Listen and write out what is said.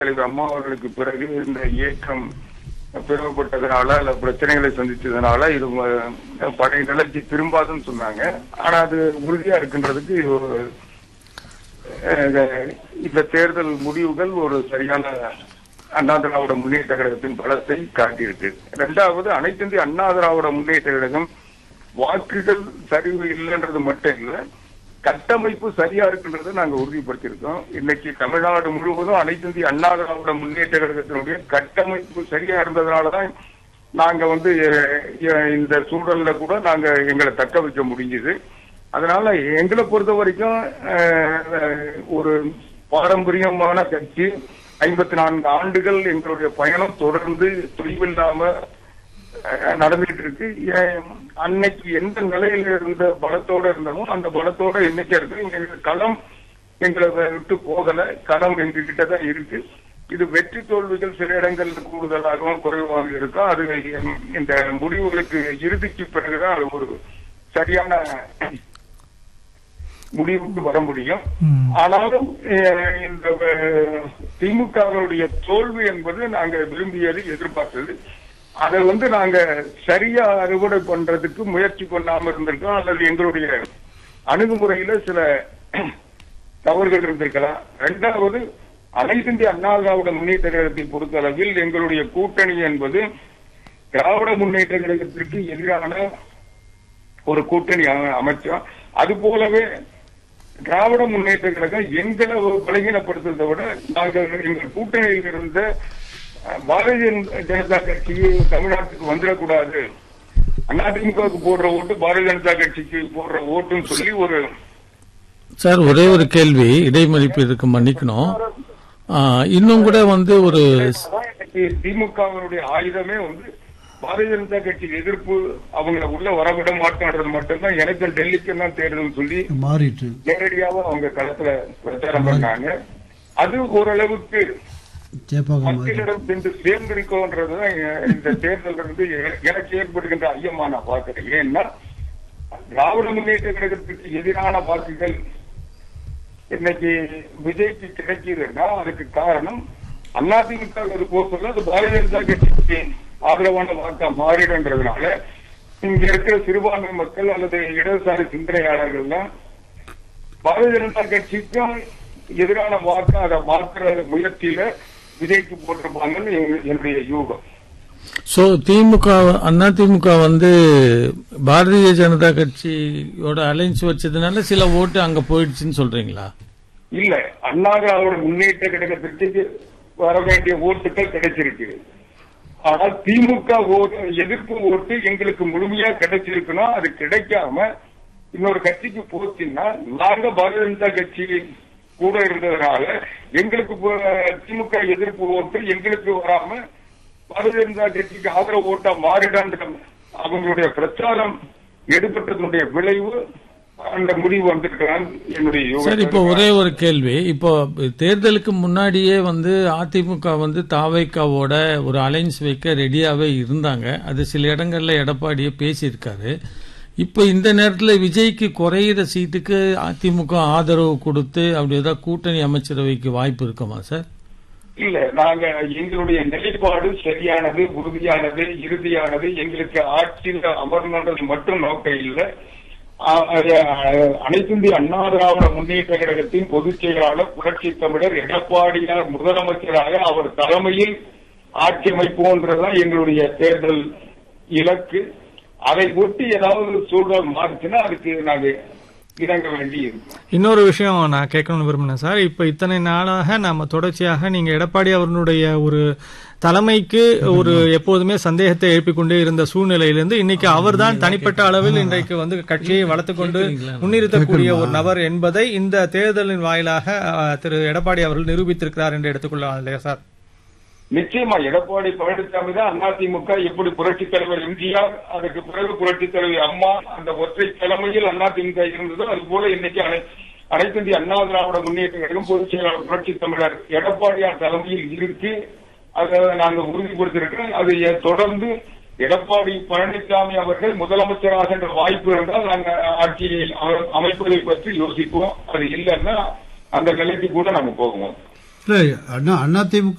தலைவர் அம்மா அவர்களுக்கு பிறகு இந்த இயக்கம் பிளவுபட்டதுனால அல்ல பிரச்சனைகளை சந்திச்சதுனால இது ம- பழைய நிலைக்கு திரும்பாதுன்னு சொன்னாங்க ஆனா அது உறுதியா இருக்கின்றதுக்கு ஒரு, அஹ், இந்த தேர்தல் முடிவுகள் ஒரு சரியான அண்ணா திராவிட முன்னேற்ற கழகத்தின் பலத்தை காட்டியிருக்கு இரண்டாவது அனைத்து இந்திய அண்ணா திராவிட முன்னேற்ற கழகம் வாக்குகள் சரிவு இல்லைன்றது மட்டும் இல்ல கட்டமைப்பு சரியா இருக்குன்றதை நாங்க உறுதிப்படுத்தியிருக்கோம் இன்னைக்கு தமிழ்நாடு முழுவதும் அனைத்து இந்திய அண்ணா திராவிட முன்னேற்ற கழகத்தினுடைய கட்டமைப்பு சரியா இருந்ததுனாலதான் நாங்க வந்து அஹ், அஹ், இந்த சூழல்ல கூட நாங்க எங்களை தக்க வைக்க முடிஞ்சது அதனால எங்களை பொறுத்த வரைக்கும் அஹ், அஹ், ஒரு பாரம்பரியமான கட்சி ஐம்பத்தி நான்கு ஆண்டுகள் எங்களுடைய பயணம் தொடர்ந்து தொய்வில்லாம அஹ், நடந்துட்டு இருக்கு ஏன், அன்னைக்கு எந்த நிலையில இருந்த பலத்தோட இருந்தோமோ அந்த பலத்தோட இன்னைக்கு இருக்கு எங்க களம் எங்களை விட்டு போகல களம் எங்ககிட்ட தான் இருக்கு இது வெற்றி தோல்விகள் சில இடங்கள்ல கூடுதலாகவும் குறைவாக இருக்கும் அது இந்த முடிவுகளுக்கு இறுதிக்கு பிறகுதான் அது ஒரு சரியான முடிவுக்கு வர முடியும் ஆனாலும் அஹ், இந்த அஹ், திமுகவுடைய தோல்வி என்பது நாங்க விரும்பியது எதிர்பார்த்தது அதை வந்து நாங்க சரியா அறுவடை பண்றதுக்கு முயற்சி பண்ணாம இருந்திருக்கோம் அல்லது எங்களுடைய அணுகுமுறையில சில தவறுகள் இருந்திருக்கலாம் இரண்டாவது அனைத்து இந்திய அண்ணா திராவிட முன்னேற்ற கழகத்தை பொறுத்தளவில் எங்களுடைய கூட்டணி என்பது திராவிட முன்னேற்ற கழகத்திற்கு எதிரான ஒரு கூட்டணி அ- அமைச்சோம் அது போலவே திராவிட முன்னேற்ற கழகம் எங்களை பலகீனப்படுத்துறதை விட நாங்கள் எங்கள் கூட்டணியில் இருந்த அஹ், பாரதிய ஜனதா கட்சி தமிழ்நாட்டுக்கு வந்துடக்கூடாது அதிமுகவுக்கு போடுற ஓட்டு பாரதிய ஜனதா கட்சிக்கு போடுற ஓட்டுன்னு சொல்லி ஒரு சார் ஒரே ஒரு கேள்வி இடைமறிப்பு இருக்கு மன்னிக்கணும் ஆ, இன்னும் கூட வந்து ஒரு திமுகவினுடைய ஆயுதமே வந்து பாரதிய ஜனதா கட்சி எதிர்ப்பு அவங்கள உள்ள வரவிட மாட்டேன்றது மட்டும்தான் எனக்கு டெல்லிக்கு தான் தேர்தல் சொல்லி மாறிட்டு நேரடியாக அவங்க களத்துல பிரச்சாரம் பண்ணாங்க அது ஓரளவுக்கு சேப்பாக்கம் மாறி மக்களிடம் சென்று சேர்ந்திருக்கோன்றதுதான் எ- இந்த தேர்தல் இருந்து எ- எனக்கு ஏற்படுகின்ற ஐயமா நான் பார்க்கிறேன் ஏன்னா திராவிட முன்னேற்ற கழகத்துக்கு எதிரான வாக்குகள் இன்னைக்கு விஜய்க்கு கிடைக்குதுன்னா அதுக்கு காரணம் அதிமுக அது போக சொல்ல அது பாரதிய ஜனதா கட்சிக்கு ஆதரவான வாக்கா மாறிடுன்றதுனால இங்க இருக்கிற சிறுபான்மை மக்கள் அல்லது இடதுசாரி சிந்தனையாளர்கள்லாம் பாரதிய ஜனதா கட்சிக்கும் எதிரான வாக்கு அதை மாற்றுற முயற்சியில விஜய்க்கு போட்டிருப்பாங்கன்னு எங்க- என்னுடைய யூகம் சோ திமுக அண்ணா திமுக வந்து பாரதிய ஜனதா கட்சியோட அலைன்ஸ் வச்சதுனால சில ஓட்டு அங்க போயிடுச்சுன்னு சொல்றீங்களா இல்ல அண்ணா திராவிட முன்னேற்ற கழகத்திற்கு வர வேண்டிய ஓட்டுகள் கிடைச்சிருக்கு ஆனால் திமுக ஓட்டு எதிர்ப்பு ஓட்டு எங்களுக்கு முழுமையா கிடைச்சிருக்குன்னா அது கிடைக்காம இன்னொரு கட்சிக்கு போச்சுன்னா நாங்க பாரதிய ஜனதா கட்சி கூட இருந்ததுனால எங்களுக்கு போ- திமுக எதிர்ப்பு ஓட்டு எங்களுக்கு வராம பாரதிய ஜனதா கட்சிக்கு ஆதரவு ஓட்டா மாறிடான்ற அவங்களுடைய பிரச்சாரம் எடுபட்டதனுடைய விளைவு அந்த முடிவு வந்திருக்கிறான் என்னுடைய யூகம். சார் இப்போ ஒரே ஒரு கேள்வி இப்போ தேர்தலுக்கு முன்னாடியே வந்து அதிமுக வந்து தாவைக்காவோட ஒரு அலைன்ஸ் வைக்க ரெடியாவே இருந்தாங்க அது சில இடங்கள்ல எடப்பாடியே பேசியிருக்காரு இப்போ இந்த நேரத்துல விஜய்க்கு குறையிற சீட்டுக்கு அதிமுக ஆதரவு கொடுத்து அப்படி ஏதாவது கூட்டணி அமைச்சரவைக்கு வாய்ப்பு இருக்குமா சார் இல்ல நாங்க எங்களுடைய நிலைப்பாடு சரியானது உறுதியானது இறுதியானது எங்களுக்கு ஆட்சியில் அமர்ந்தது மட்டும் நோக்கம் இல்லை ஆ- அ- அனைத்து இந்திய அண்ணா திராவிட முன்னேற்ற கழகத்தின் பொதுச் செயலாளர் புரட்சி தமிழர் எடப்பாடியார் முதலமைச்சராக அவர் தலைமையில் ஆட்சி அமைப்போன்றதுதான் எங்களுடைய தேர்தல் இலக்கு அதை ஒட்டி ஏதாவது சூழல் மாறுச்சுன்னா அதுக்கு நாங்க இணங்க வேண்டி இருக்கும் இன்னொரு விஷயம் நான் கேட்கணும்னு விரும்பினேன் சார் இப்ப இத்தனை நாளாக நாம தொடர்ச்சியாக நீங்க எடப்பாடி அவர்களுடைய ஒரு தலைமைக்கு ஒரு எப்போதுமே சந்தேகத்தை எழுப்பிக் கொண்டே இருந்த சூழ்நிலையிலிருந்து இன்னைக்கு அவர்தான் தனிப்பட்ட அளவில் இன்றைக்கு வந்து கட்சியை வளர்த்துக் கொண்டு முன்னிறுத்தக்கூடிய ஒரு நபர் என்பதை இந்த தேர்தலின் வாயிலாக அஹ், திரு எடப்பாடி அவர்கள் நிரூபித்திருக்கிறார் என்று எடுத்துக்கொள்ளலாம் இல்லையா சார் நிச்சயமா எடப்பாடி பழனிசாமி தான் அதிமுக எப்படி புரட்சித் தலைவர் எம்ஜிஆர் அதுக்கு பிறகு புரட்சித் தலைவர் அம்மா அந்த ஒற்றை தலைமையில் அதிமுக இருந்ததோ அது போல இன்னைக்கு அனை- அனைத்து இந்திய அண்ணா திராவிட முன்னேற்ற கழகம் பொதுச் செயலாளர் புரட்சித் தமிழர் எடப்பாடியார் தலைமையில் இருக்கு அதை நாங்க உறுதிப்படுத்திருக்கோம் அது எ- தொடர்ந்து எடப்பாடி பழனிசாமி அவர்கள் முதலமைச்சராகின்ற வாய்ப்பு இருந்தால் நாங்க ஆட்சியை அம- அமைப்பதை பற்றி யோசிப்போம் அது இல்லைன்னா அந்த நிலைக்கு கூட நாங்க போகுவோம் இல்ல அண்ணா அதிமுக